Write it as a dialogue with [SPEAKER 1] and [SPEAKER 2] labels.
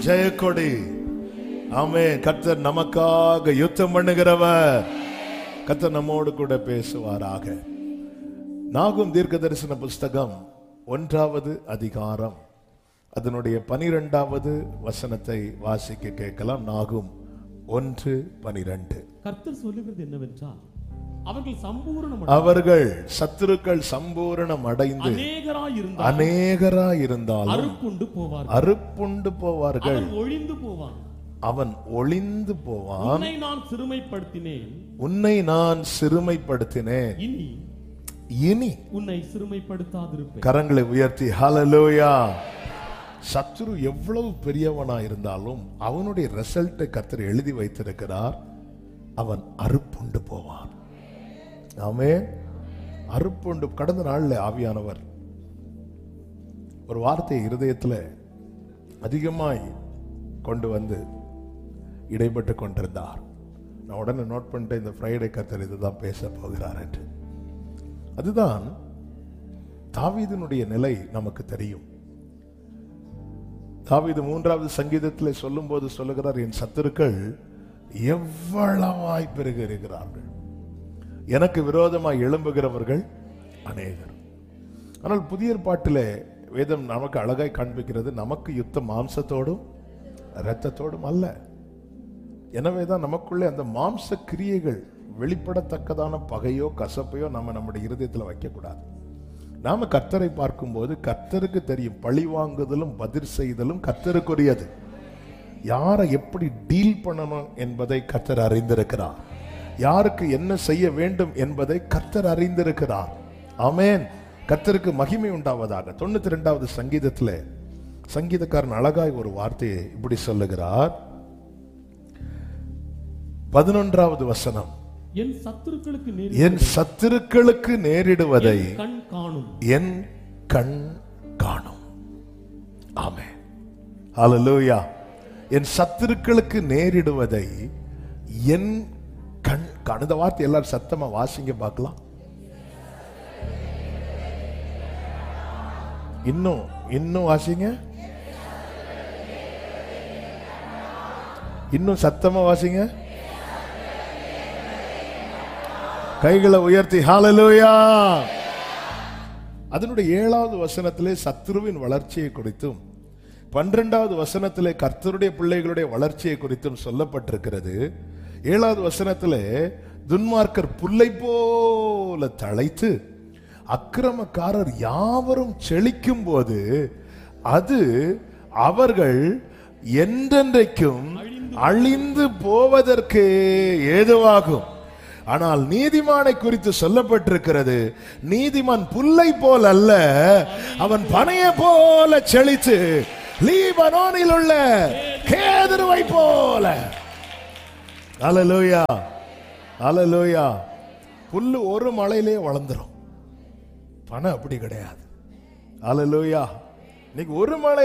[SPEAKER 1] ஜெயக்கொடி ஆமே கர்த்தர் நமக்காக யுத்தம் பண்ணுகிறவர் கர்த்தர் நம்மோடு கூட பேசுவாராக நாகும் தீர்க்க தரிசன புஸ்தகம் ஒன்றாவது அதிகாரம் அதனுடைய பனிரெண்டாவது வசனத்தை வாசிக்க கேட்கலாம் நாகும் ஒன்று பனிரெண்டு
[SPEAKER 2] கர்த்தர் சொல்லுகிறது என்னவென்றால் அவர்கள் சம்பூரணம்
[SPEAKER 1] அவர்கள் சத்துருக்கள் சம்பூரணம் அடைந்து
[SPEAKER 2] அநேகராய் இருந்தால்
[SPEAKER 1] அநேகரா இருந்தாலும்
[SPEAKER 2] அறுப்புண்டு போவார்
[SPEAKER 1] அறுப்புண்டு போவார்கள்
[SPEAKER 2] அவன் ஒழிந்து போவான்
[SPEAKER 1] அவன் ஒளிந்து போவான்
[SPEAKER 2] உன்னை நான் சிறுமைப்படுத்தினேன்
[SPEAKER 1] உன்னை நான் சிறுமைப்படுத்தினேன்
[SPEAKER 2] இனி
[SPEAKER 1] இனி
[SPEAKER 2] உன்னை சிறுமைப்படுத்தாதிருப்பேன்
[SPEAKER 1] கரங்களை உயர்த்தி ஹalleluya சத்துரு எவ்வளவு பெரியவனா இருந்தாலும் அவனுடைய ரிசல்ட்டை கர்த்தர் எழுதி வைத்திருக்கிறார் அவன் அறுப்புண்டு போவான் ஆமே அறுப்புண்டு கடந்த நாள்ல ஆவியானவர் ஒரு வார்த்தையை இருதயத்துல அதிகமாய் கொண்டு வந்து இடைப்பட்டு கொண்டிருந்தார் நான் உடனே நோட் பண்ணிட்டேன் இந்த ஃப்ரைடே கர்த்தர் இதுதான் பேச போகிறார் என்று அதுதான் தாவீதினுடைய நிலை நமக்கு தெரியும் தாவீது மூன்றாவது சங்கீதத்தில் சொல்லும்போது சொல்லுகிறார் என் சத்துருக்கள் எவ்வளவாய் பெருகிறார்கள் எனக்கு விரோதமாய் எழும்புகிறவர்கள் அநேகர் ஆனால் புதிய ஏற்பாட்டிலே வேதம் நமக்கு அழகாய் காண்பிக்கிறது நமக்கு யுத்தம் மாம்சத்தோடும் இரத்தத்தோடும் அல்ல எனவேதான் நமக்குள்ளே அந்த மாம்ச கிரியைகள் வெளிப்படத்தக்கதான பகையோ கசப்பையோ நம்ம நம்முடைய இருதயத்தில் வைக்கக்கூடாது நாம கர்த்தரை பார்க்கும்போது கர்த்தருக்கு தெரியும் பழி வாங்குதலும் பதில் செய்தலும் கர்த்தருக்குரியது யாரை எப்படி டீல் பண்ணணும் என்பதை கர்த்தர் அறிந்திருக்கிறார் யாருக்கு என்ன செய்ய வேண்டும் என்பதை கர்த்தர் அறிந்திருக்கிறார் ஆமென் கர்த்தருக்கு மகிமை உண்டாவதாக தொண்ணூத்தி ரெண்டாவது சங்கீதத்தில் சங்கீதக்காரன் அழகாய் ஒரு வார்த்தையை இப்படி சொல்லுகிறார் பதினொன்றாவது வசனம்
[SPEAKER 2] என் சத்துருக்களுக்கு நேரி
[SPEAKER 1] என் சத்துருக்களுக்கு நேரிடுவதை
[SPEAKER 2] கண் காணும்
[SPEAKER 1] என் கண் காணும் ஆமே ஹalleluya என் சத்துருக்களுக்கு நேரிடுவதை என் கண் காணும் இந்த வார்த்தை எல்லாரும் சத்தமா வாசிங்க பார்க்கலாம் இன்னும் இன்னும் வாசிங்க இன்னும் சத்தமா வாசிங்க கைகளை உயர்த்தி ஹalleluya அதனுடைய ஏழாவது வசனத்திலே சத்துருவின் வளர்ச்சியை குறித்தும் பன்னிரெண்டாவது வசனத்திலே கர்த்தருடைய பிள்ளைகளுடைய வளர்ச்சியை குறித்தும் சொல்லப்பட்டிருக்கிறது ஏழாவது வசனத்திலே துன்மார்க்கர் புல்லை போல தழைத்து அக்கிரமக்காரர் யாவரும் செழிக்கும் போது அது அவர்கள் என்றென்றைக்கும் அழிந்து போவதற்கு ஏதுவாகும் ஆனால் நீதிமானை குறித்து சொல்லப்பட்டிருக்கிறது நீதிமான் புல்லை போல் அல்ல அவன் பனையை போல செழித்து லீபனோனில் உள்ள கேதுருவை போல அலலோயா அலலோயா புல்லு ஒரு மலையிலே வளர்ந்துரும் பனை அப்படி கிடையாது அலலோயா இன்னைக்கு ஒரு மலை